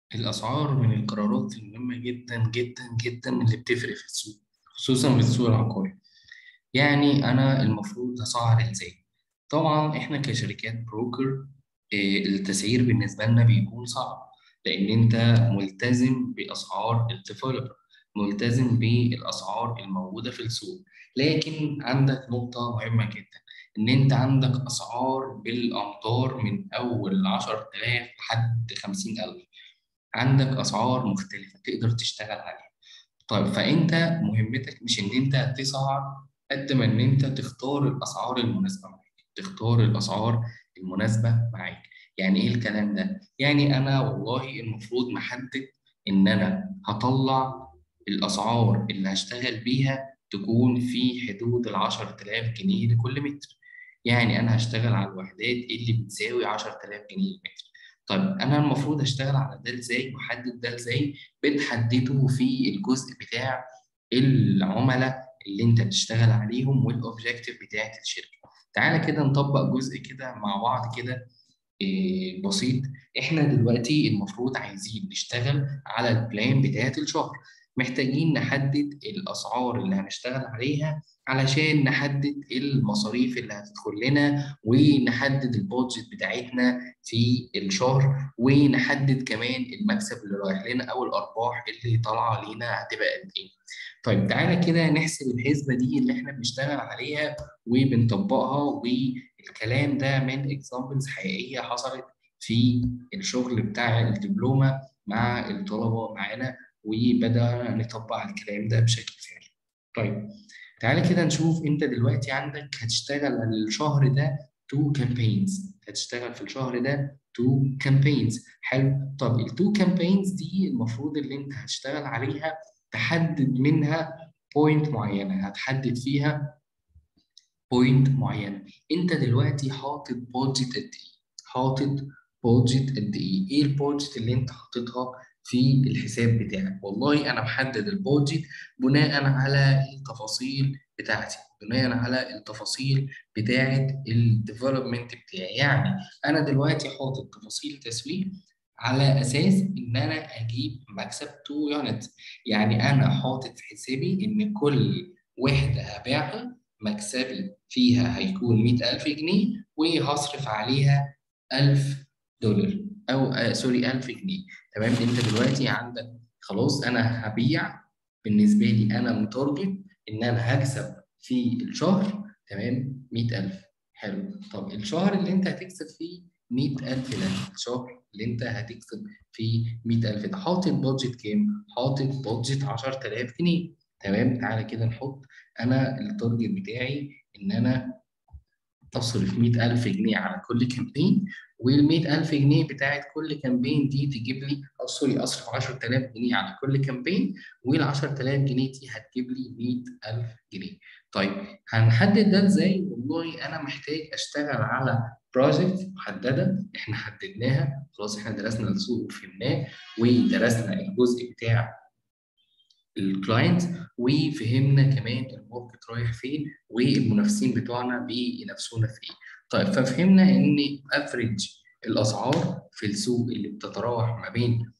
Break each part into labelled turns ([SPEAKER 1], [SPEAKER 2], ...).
[SPEAKER 1] الأسعار من القرارات المهمة جدا جدا جدا اللي بتفرق في السوق خصوصا في السوق العقاري يعني أنا المفروض أسعر إزاي طبعا إحنا كشركات بروكر إيه، التسعير بالنسبة لنا بيكون صعب لأن أنت ملتزم بأسعار الديفلوبر ملتزم بالأسعار الموجودة في السوق لكن عندك نقطة مهمة جدا إن أنت عندك أسعار بالأمتار من أول 10000 لحد 50000 عندك اسعار مختلفه تقدر تشتغل عليها طيب فانت مهمتك مش ان انت تسعر قد ما ان انت تختار الاسعار المناسبه معاك تختار الاسعار المناسبه معاك يعني ايه الكلام ده يعني انا والله المفروض محدد ان انا هطلع الاسعار اللي هشتغل بيها تكون في حدود ال 10000 جنيه لكل متر يعني انا هشتغل على الوحدات اللي بتساوي 10000 جنيه المتر طيب انا المفروض اشتغل على ده ازاي واحدد ده ازاي بتحدده في الجزء بتاع العملاء اللي انت بتشتغل عليهم والاوبجيكتيف بتاعت الشركه تعالى كده نطبق جزء كده مع بعض كده إيه، بسيط احنا دلوقتي المفروض عايزين نشتغل على البلان بتاعت الشهر محتاجين نحدد الاسعار اللي هنشتغل عليها علشان نحدد المصاريف اللي هتدخل لنا ونحدد البادجت بتاعتنا في الشهر ونحدد كمان المكسب اللي رايح لنا او الارباح اللي طالعه لينا هتبقى قد ايه طيب تعالى كده نحسب الحسبه دي اللي احنا بنشتغل عليها وبنطبقها والكلام ده من اكزامبلز حقيقيه حصلت في الشغل بتاع الدبلومه مع الطلبه معانا وبدأنا نطبق على الكلام ده بشكل فعلي. طيب تعالى كده نشوف انت دلوقتي عندك هتشتغل الشهر ده تو كامبينز هتشتغل في الشهر ده تو كامبينز حلو طب التو كامبينز دي المفروض اللي انت هتشتغل عليها تحدد منها بوينت معينه هتحدد فيها بوينت معينه انت دلوقتي حاطط بادجت قد ايه حاطط بادجت قد ايه ايه البادجت اللي انت حاططها في الحساب بتاعك والله انا محدد البادجت بناء على التفاصيل بتاعتي بناء على التفاصيل بتاعه الديفلوبمنت بتاعي يعني انا دلوقتي حاطط تفاصيل تسويق على اساس ان انا اجيب مكسب 2 يونت يعني انا حاطط في حسابي ان كل وحده هبيعها مكسبي فيها هيكون 100000 جنيه وهصرف عليها 1000 دولار او آه سوري 1000 جنيه تمام انت دلوقتي عندك خلاص انا هبيع بالنسبه لي انا متارجت ان انا هكسب في الشهر تمام 100000 حلو طب الشهر اللي انت هتكسب فيه 100000 ده الشهر اللي انت هتكسب فيه 100000 ده حاطط بادجت كام؟ حاطط بادجت 10000 جنيه تمام تعالى كده نحط انا التارجت بتاعي ان انا تصرف 100000 جنيه على كل كامبين وال 100000 جنيه بتاعت كل كامبين دي تجيب لي أو سوري اصرف 10000 جنيه على كل كامبين وال 10000 جنيه دي هتجيب لي 100000 جنيه. طيب هنحدد ده ازاي؟ والله انا محتاج اشتغل على بروجكت محدده احنا حددناها خلاص احنا درسنا السوق وفهمناه ودرسنا الجزء بتاع الكلاينت وفهمنا كمان الماركت رايح فين والمنافسين بتوعنا بينافسونا في ايه. طيب ففهمنا ان افريج الاسعار في السوق اللي بتتراوح ما بين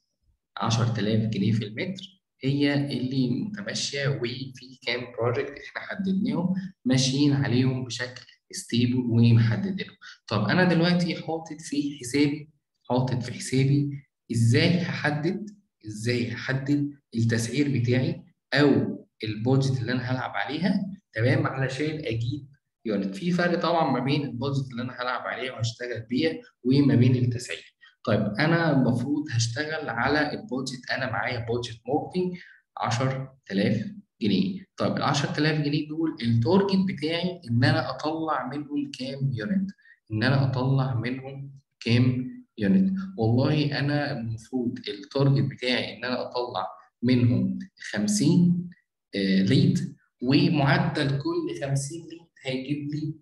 [SPEAKER 1] 10000 جنيه في المتر هي اللي متماشيه وفي كام بروجكت احنا حددناهم ماشيين عليهم بشكل ستيبل ومحددينهم. طب انا دلوقتي حاطط في حسابي حاطط في حسابي ازاي هحدد ازاي هحدد التسعير بتاعي او البادجت اللي انا هلعب عليها تمام علشان اجيب يونت في فرق طبعا ما بين البادجت اللي انا هلعب عليها وهشتغل بيها وما بين التسعير طيب انا المفروض هشتغل على البادجت انا معايا بادجت ماركتنج 10000 جنيه طيب ال 10000 جنيه دول التارجت بتاعي ان انا اطلع منهم كام يونت ان انا اطلع منهم كام يونت والله انا المفروض التارجت بتاعي ان انا اطلع منهم 50 ليد ومعدل كل 50 ليد هيجيب لي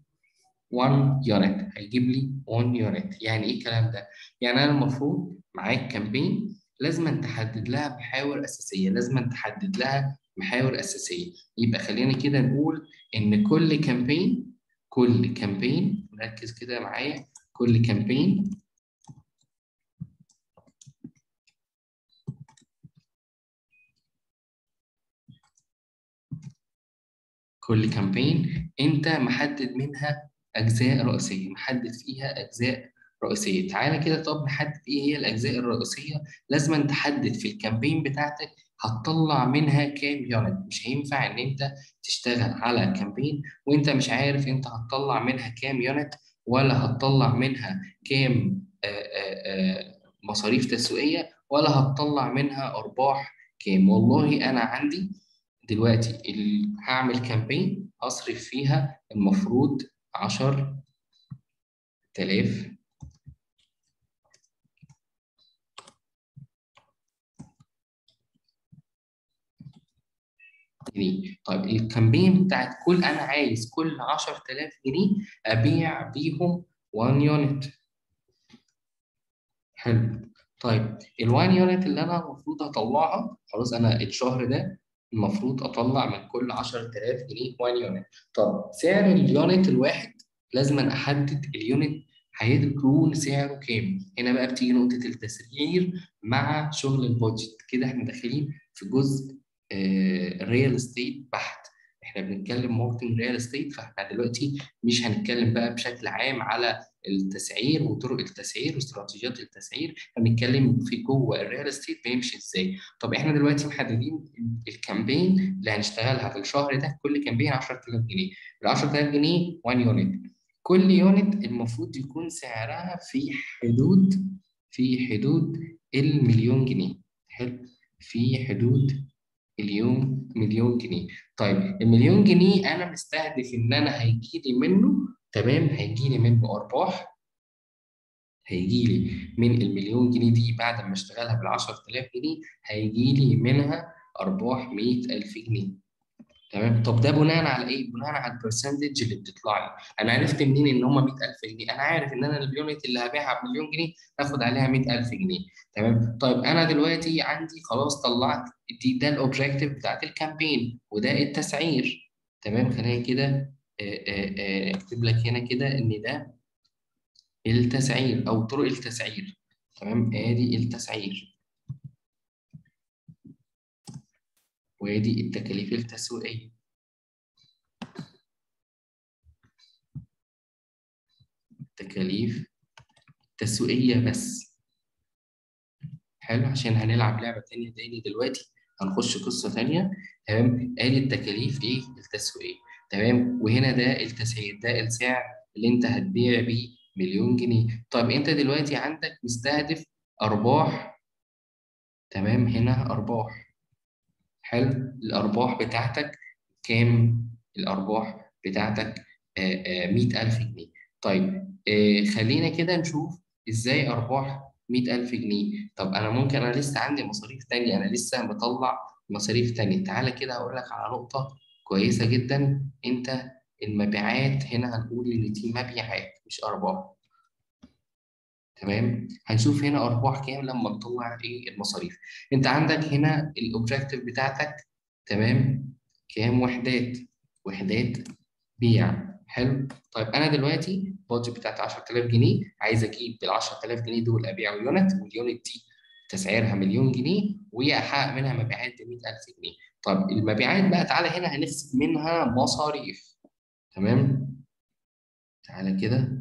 [SPEAKER 1] 1 يونت هيجيب لي 1 يونت يعني ايه الكلام ده يعني انا المفروض معاك كامبين لازم تحدد لها محاور اساسيه لازم تحدد لها محاور اساسيه يبقى خلينا كده نقول ان كل كامبين كل كامبين ركز كده معايا كل كامبين كل كامبين انت محدد منها اجزاء رئيسيه محدد فيها اجزاء رئيسيه تعالى كده طب نحدد ايه هي الاجزاء الرئيسيه لازم تحدد في الكامبين بتاعتك هتطلع منها كام يونت مش هينفع ان انت تشتغل على كامبين وانت مش عارف انت هتطلع منها كام يونت ولا هتطلع منها كام آآ آآ مصاريف تسويقيه ولا هتطلع منها ارباح كام والله انا عندي دلوقتي ال- هعمل كامبين اصرف فيها المفروض 10000 جنيه طيب الكامبين بتاعت كل انا عايز كل 10000 جنيه ابيع بيهم 1 يونت حلو طيب ال1 يونت اللي انا المفروض اطلعها خلاص انا الشهر ده المفروض اطلع من كل 10000 جنيه 1 يونت طب سعر اليونت الواحد لازم أنا احدد اليونت هيكون سعره كام هنا بقى بتيجي نقطة التسعير مع شغل البادجت كده احنا داخلين في جزء ريال استيت بحت احنا بنتكلم ماركتنج ريال استيت فاحنا دلوقتي مش هنتكلم بقى بشكل عام على التسعير وطرق التسعير واستراتيجيات التسعير هنتكلم في جوه الريال استيت بيمشي ازاي طب احنا دلوقتي محددين الكامبين اللي هنشتغلها في الشهر ده كل كامبين 10000 جنيه ال 10000 جنيه 1 يونت كل يونت المفروض يكون سعرها في حدود في حدود المليون جنيه حلو في حدود اليوم مليون جنيه طيب المليون جنيه انا مستهدف ان انا هيجي لي منه تمام هيجي لي منه ارباح هيجي لي من المليون جنيه دي بعد ما اشتغلها بال 10000 جنيه هيجي لي منها ارباح 100000 جنيه تمام طب ده بناء على ايه؟ بناء على البرسنتج اللي بتطلع لي انا عرفت منين ان هم 100000 جنيه انا عارف ان انا اليونت اللي هبيعها بمليون جنيه هاخد عليها 100000 جنيه تمام طيب انا دلوقتي عندي خلاص طلعت دي ده الاوبجيكتيف بتاعت الكامبين وده التسعير تمام خلينا كده اكتب لك هنا كده ان ده التسعير او طرق التسعير تمام ادي التسعير وادي التكاليف التسويقيه تكاليف تسويقيه بس حلو عشان هنلعب لعبه تانية تاني دلوقتي هنخش قصه تانية تمام ادي التكاليف ايه التسويقيه تمام وهنا ده التسعير ده السعر اللي انت هتبيع بيه مليون جنيه طيب انت دلوقتي عندك مستهدف ارباح تمام هنا ارباح حلو الارباح بتاعتك كام الارباح بتاعتك مئة ألف جنيه طيب آه خلينا كده نشوف ازاي ارباح مئة ألف جنيه طب انا ممكن انا لسه عندي مصاريف تانية انا لسه مطلع مصاريف تانية تعالى كده هقول لك على نقطة كويسة جدا انت المبيعات هنا هنقول ان دي مبيعات مش ارباح تمام هنشوف هنا ارباح كام لما نطلع ايه المصاريف انت عندك هنا الاوبجيكتيف بتاعتك تمام كام وحدات وحدات بيع حلو طيب انا دلوقتي البادجت بتاعتي 10000 جنيه عايز اجيب بال 10000 جنيه دول ابيع يونت واليونت دي تسعيرها مليون جنيه واحقق منها مبيعات ب 100000 جنيه طب المبيعات بقى تعالى هنا هنحسب منها مصاريف تمام تعالى كده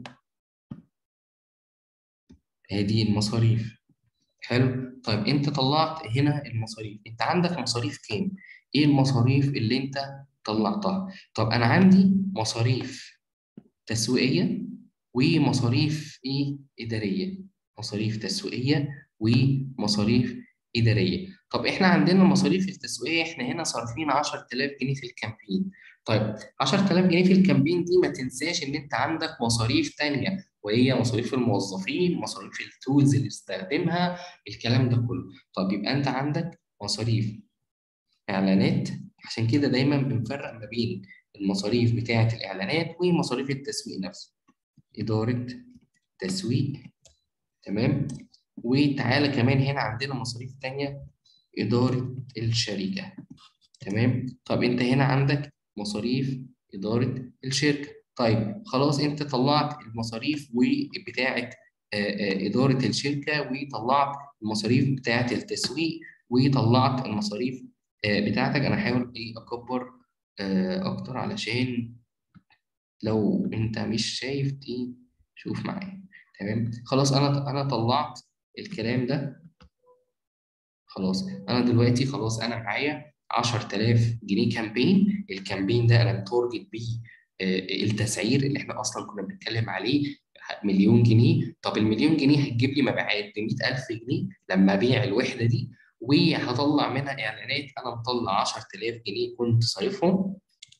[SPEAKER 1] ادي المصاريف حلو طيب انت طلعت هنا المصاريف انت عندك مصاريف كام ايه المصاريف اللي انت طلعتها طب انا عندي مصاريف تسويقيه ومصاريف ايه اداريه مصاريف تسويقيه ومصاريف اداريه طب احنا عندنا المصاريف التسويقيه احنا هنا صارفين 10000 جنيه في الكامبين طيب 10000 جنيه في الكامبين دي ما تنساش ان انت عندك مصاريف تانية وهي مصاريف الموظفين مصاريف التولز اللي بتستخدمها الكلام ده كله طب يبقى انت عندك مصاريف اعلانات عشان كده دايما بنفرق ما بين المصاريف بتاعه الاعلانات ومصاريف التسويق نفسه اداره تسويق تمام وتعالى كمان هنا عندنا مصاريف تانية اداره الشركه تمام طب انت هنا عندك مصاريف اداره الشركه طيب خلاص انت طلعت المصاريف وبتاعه اداره الشركه وطلعت المصاريف بتاعه التسويق وطلعت المصاريف بتاعتك انا هحاول ايه اكبر آه، اكتر علشان لو انت مش شايف دي شوف معايا تمام خلاص انا انا طلعت الكلام ده خلاص انا دلوقتي خلاص انا معايا 10000 جنيه كامبين الكامبين ده انا متارجت بيه آه، التسعير اللي احنا اصلا كنا بنتكلم عليه مليون جنيه طب المليون جنيه هتجيب لي مبيعات ب 100000 جنيه لما ابيع الوحده دي وهطلع منها اعلانات انا مطلع 10000 جنيه كنت صارفهم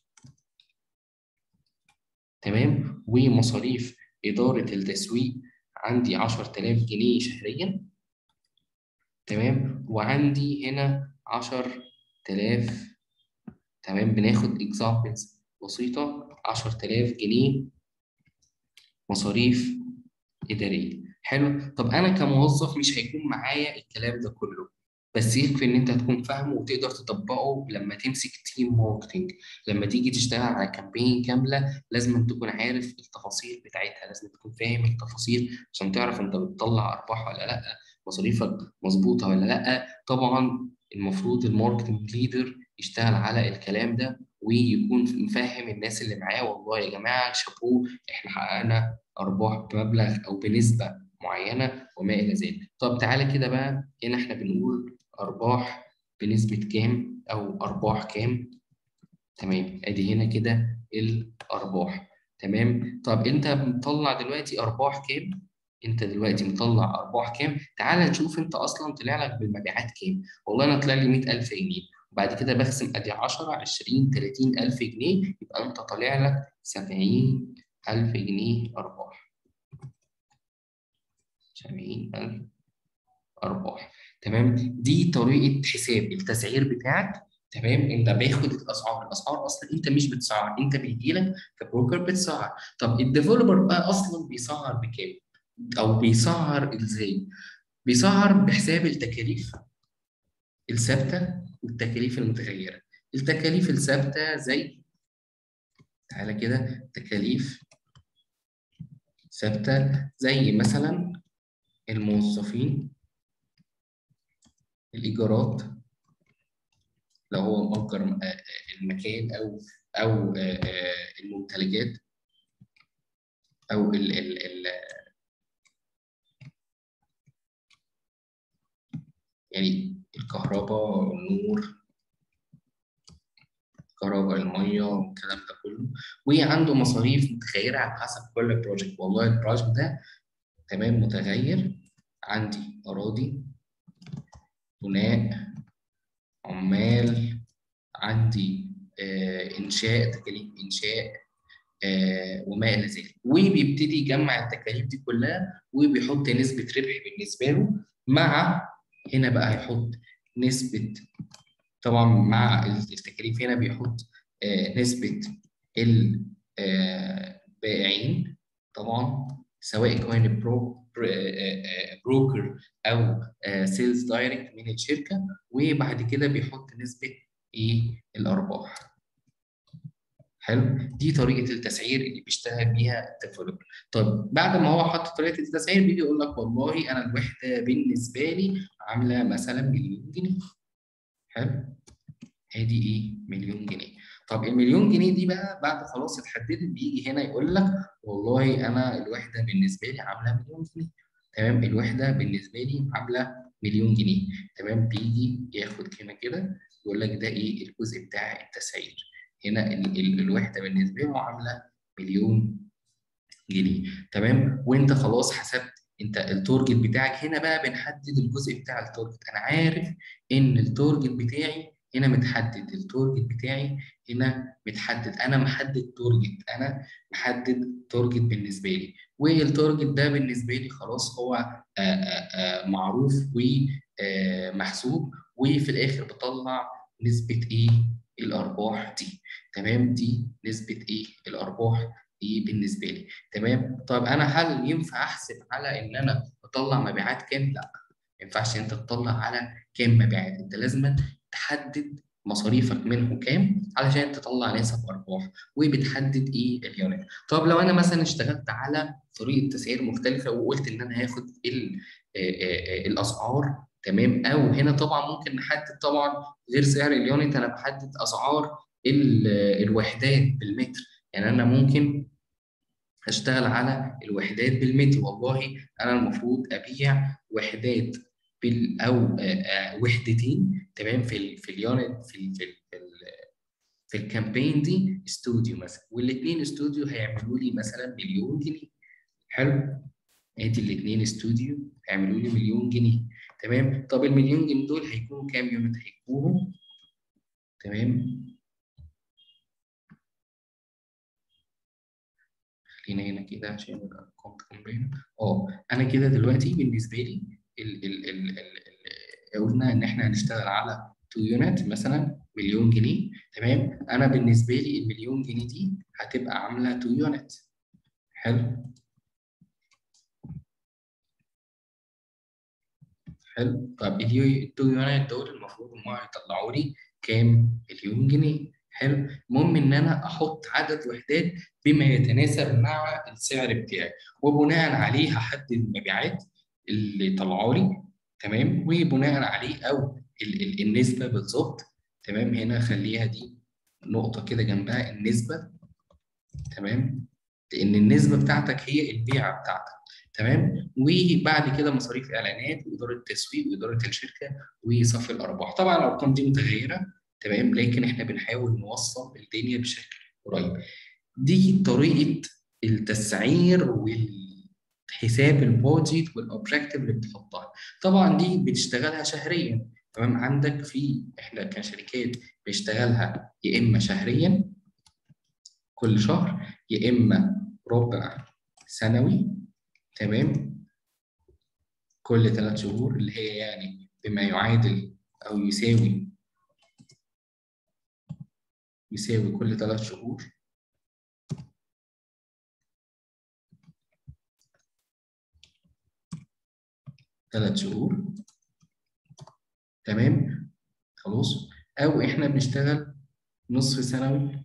[SPEAKER 1] تمام ومصاريف اداره التسويق عندي 10000 جنيه شهريا تمام وعندي هنا 10000 تمام بناخد اكزامبلز بسيطه 10000 جنيه مصاريف اداريه حلو طب انا كموظف مش هيكون معايا الكلام ده كله بس يكفي ان انت تكون فاهمه وتقدر تطبقه لما تمسك تيم ماركتنج لما تيجي تشتغل على كامبين كامله لازم تكون عارف التفاصيل بتاعتها لازم تكون فاهم التفاصيل عشان تعرف انت بتطلع ارباح ولا لا مصاريفك مظبوطه ولا لا طبعا المفروض الماركتنج ليدر يشتغل على الكلام ده ويكون مفهم الناس اللي معاه والله يا جماعه شابوه احنا حققنا ارباح بمبلغ او بنسبه معينه وما الى ذلك طب تعالى كده بقى هنا احنا بنقول ارباح بنسبه كام او ارباح كام تمام ادي هنا كده الارباح تمام طب انت مطلع دلوقتي ارباح كام انت دلوقتي مطلع ارباح كام تعال نشوف انت اصلا طلع لك بالمبيعات كام والله انا طلع لي 100000 جنيه وبعد كده بقسم ادي 10 20 30000 جنيه يبقى انت طالع لك 70000 جنيه ارباح 70000 ارباح تمام دي طريقه حساب التسعير بتاعك تمام انت باخد الاسعار الاسعار اصلا انت مش بتسعر انت بيجي لك كبروكر بتسعر طب الديفلوبر بقى اصلا بيسعر بكام او بيسعر ازاي بيسعر بحساب التكاليف الثابته والتكاليف المتغيره التكاليف الثابته زي تعالى كده تكاليف ثابته زي مثلا الموظفين الايجارات لو هو مأجر المكان او او الممتلكات او ال ال ال يعني الكهرباء النور الكهرباء الميه والكلام ده كله وعنده مصاريف متغيره على حسب كل بروجكت والله البروجكت ده تمام متغير عندي اراضي بناء عمال عندي آه انشاء تكاليف انشاء آه وما الى ذلك وبيبتدي يجمع التكاليف دي كلها وبيحط نسبه ربح بالنسبه له مع هنا بقى هيحط نسبه طبعا مع التكاليف هنا بيحط آه نسبه البائعين طبعا سواء كان برو بروكر او سيلز دايركت من الشركه وبعد كده بيحط نسبه ايه الارباح حلو دي طريقه التسعير اللي بيشتغل بيها الديفلوبر طب بعد ما هو حط طريقه التسعير بيجي يقول لك والله انا الوحده بالنسبه لي عامله مثلا مليون جنيه حلو ادي ايه مليون جنيه طب المليون جنيه دي بقى بعد خلاص اتحددت بيجي هنا يقول لك والله انا الوحده بالنسبه لي عامله مليون جنيه تمام الوحده بالنسبه لي عامله مليون جنيه تمام بيجي ياخد هنا كده يقول لك ده ايه الجزء بتاع التسعير هنا ال ال الوحده بالنسبه له عامله مليون جنيه تمام وانت خلاص حسبت انت التارجت بتاعك هنا بقى بنحدد الجزء بتاع التارجت انا عارف ان التارجت بتاعي هنا متحدد التارجت بتاعي هنا متحدد انا محدد تارجت انا محدد تارجت بالنسبه لي والتارجت ده بالنسبه لي خلاص هو آآ آآ معروف ومحسوب وفي الاخر بطلع نسبه ايه الارباح دي تمام دي نسبه ايه الارباح دي بالنسبه لي تمام طب انا هل ينفع احسب على ان انا اطلع مبيعات كام لا ما ينفعش انت تطلع على كام مبيعات انت لازم تحدد مصاريفك منه كام علشان تطلع نسب ارباح وبتحدد ايه اليونت طب لو انا مثلا اشتغلت على طريقه تسعير مختلفه وقلت ان انا هاخد الاسعار تمام او هنا طبعا ممكن نحدد طبعا غير سعر اليونت انا بحدد اسعار الوحدات بالمتر يعني انا ممكن اشتغل على الوحدات بالمتر والله انا المفروض ابيع وحدات بال او وحدتين تمام في ال في اليونت في ال في ال في, ال في الكامبين دي استوديو مثلا والاثنين استوديو هيعملوا لي مثلا مليون جنيه حلو ادي الاثنين استوديو هيعملوا لي مليون جنيه تمام طب المليون جنيه دول هيكونوا كام يونت هيكونوا تمام خلينا هنا كده عشان الارقام تكون باينه اه انا كده دلوقتي بالنسبه لي ال ال ال ال قلنا ان احنا هنشتغل على 2 يونت مثلا مليون جنيه تمام انا بالنسبه لي المليون جنيه دي هتبقى عامله 2 يونت حلو حلو طب ال 2 يونت دول المفروض هم هيطلعوا لي كام مليون جنيه حلو المهم ان انا احط عدد وحدات بما يتناسب مع السعر بتاعي وبناء عليه هحدد المبيعات اللي طلعوا لي تمام وبناء عليه او ال ال النسبه بالظبط تمام هنا خليها دي نقطه كده جنبها النسبه تمام لان النسبه بتاعتك هي البيعه بتاعتك تمام وبعد كده مصاريف اعلانات واداره تسويق واداره الشركه وصف الارباح طبعا الارقام دي متغيره تمام لكن احنا بنحاول نوصل الدنيا بشكل قريب دي طريقه التسعير والحساب البودجت والاوبجكتيف اللي بتحطها طبعا دي بتشتغلها شهريا تمام عندك في احنا كشركات بنشتغلها يا اما شهريا كل شهر يا اما ربع سنوي تمام كل ثلاث شهور اللي هي يعني بما يعادل او يساوي يساوي كل ثلاث شهور ثلاث شهور تمام خلاص او احنا بنشتغل نصف سنوي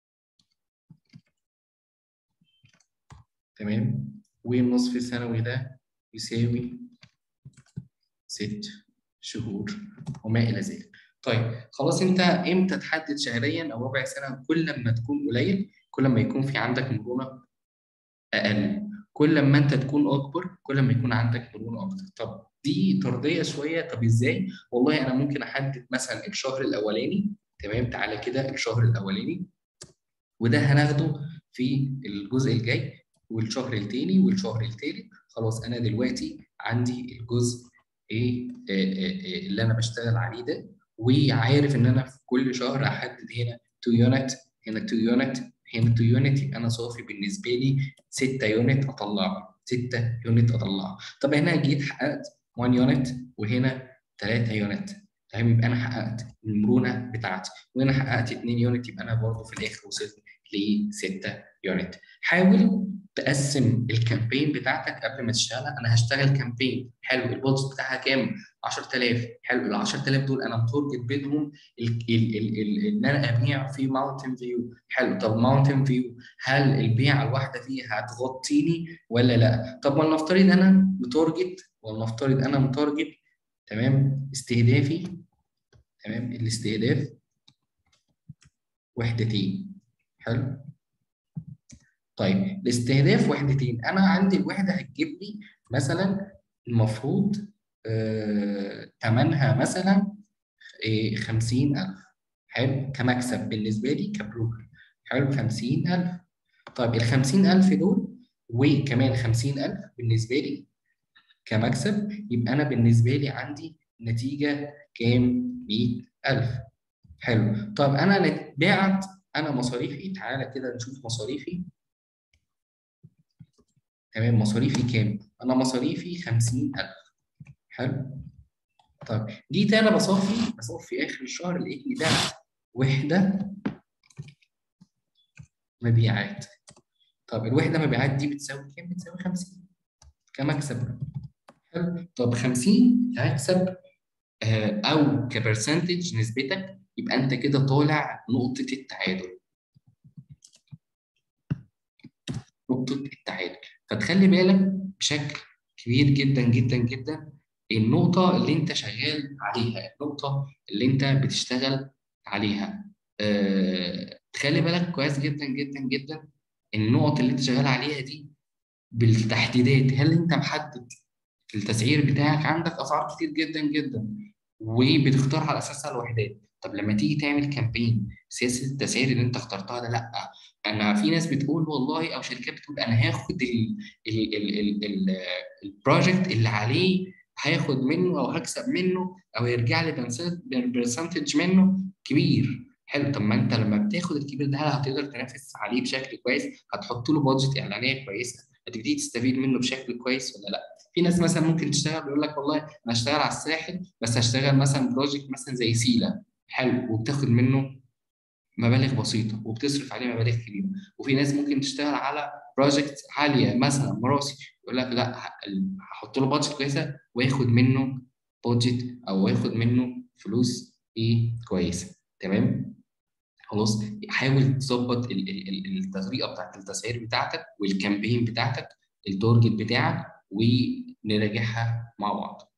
[SPEAKER 1] تمام والنصف السنوي ده يساوي ست شهور وما الى ذلك طيب خلاص انت امتى تحدد شهريا او ربع سنه كل ما تكون قليل كل ما يكون في عندك مرونه اقل كل ما انت تكون اكبر كل ما يكون عندك مرونه اكتر طب دي طرديه شويه طب ازاي والله انا ممكن احدد مثلا الشهر الاولاني تمام تعالى كده الشهر الاولاني وده هناخده في الجزء الجاي والشهر الثاني والشهر الثالث خلاص انا دلوقتي عندي الجزء ايه اللي انا بشتغل عليه ده وعارف ان انا في كل شهر احدد هنا 2 يونت هنا 2 يونت هنا 2 يونت يبقى انا صافي بالنسبه لي 6 يونت اطلعها 6 يونت اطلعها طب هنا جيت حققت 1 يونت وهنا 3 يونت تمام يبقى انا حققت المرونه بتاعتي وهنا حققت 2 يونت يبقى انا برضه في الاخر وصلت ل 6 يونت حاول تقسم الكامبين بتاعتك قبل ما تشتغلها انا هشتغل كامبين حلو البودجت بتاعها كام 10000 حلو ال 10000 دول انا متارجت بينهم ان انا ابيع في ماونتن فيو حلو طب ماونتن فيو هل البيعه الواحده فيها هتغطيني ولا لا طب ما نفترض انا متارجت ولنفترض انا متارجت تمام استهدافي تمام الاستهداف وحدتين حلو طيب الاستهداف وحدتين انا عندي الوحده هتجيب لي مثلا المفروض آه ثمنها مثلا آه 50000 حلو كمكسب بالنسبه لي كبروكر حلو 50000 طيب ال 50000 دول وكمان 50000 بالنسبه لي كمكسب يبقى انا بالنسبه لي عندي نتيجه كام 100000 حلو طب انا بعت انا مصاريفي تعالى كده نشوف مصاريفي تمام مصاريفي كام؟ أنا مصاريفي 50000 حلو؟ طيب جيت أنا بصفي بصفي في آخر الشهر لقيتني بعت وحدة مبيعات طب الوحدة مبيعات دي بتساوي كام؟ بتساوي 50 كمكسب حلو؟ طب 50 هكسب آه أو كبرسنتج نسبتك يبقى أنت كده طالع نقطة التعادل نقطة التعادل فتخلي بالك بشكل كبير جدا جدا جدا النقطة اللي أنت شغال عليها، النقطة اللي أنت بتشتغل عليها. آه، تخلي بالك كويس جدا جدا جدا النقط اللي انت شغال عليها دي بالتحديدات هل انت محدد في التسعير بتاعك عندك اسعار كتير جدا جدا وبتختار على اساسها الوحدات طب لما تيجي تعمل كامبين سياسه التسعير اللي انت اخترتها ده لا انا في ناس بتقول والله او شركات بتقول انا هاخد البروجكت اللي عليه هاخد منه او هكسب منه او يرجع لي برسنتج منه كبير حلو طب ما انت لما بتاخد الكبير ده هل هتقدر تنافس عليه بشكل كويس هتحط له بادجت اعلانيه كويسه هتبتدي تستفيد منه بشكل كويس ولا لا في ناس مثلا ممكن تشتغل بيقول لك والله انا هشتغل على الساحل بس هشتغل مثلا بروجكت مثلا زي سيلا حلو وبتاخد منه مبالغ بسيطه وبتصرف عليه مبالغ كبيره وفي ناس ممكن تشتغل على بروجكت عاليه مثلا مراسي يقول لك لا هحط له بادجت كويسه وياخد منه بادجت او ياخد منه فلوس ايه كويسه تمام خلاص حاول تظبط الطريقه بتاعت التسعير بتاعتك والكامبين بتاعتك التارجت بتاعك ونراجعها مع بعض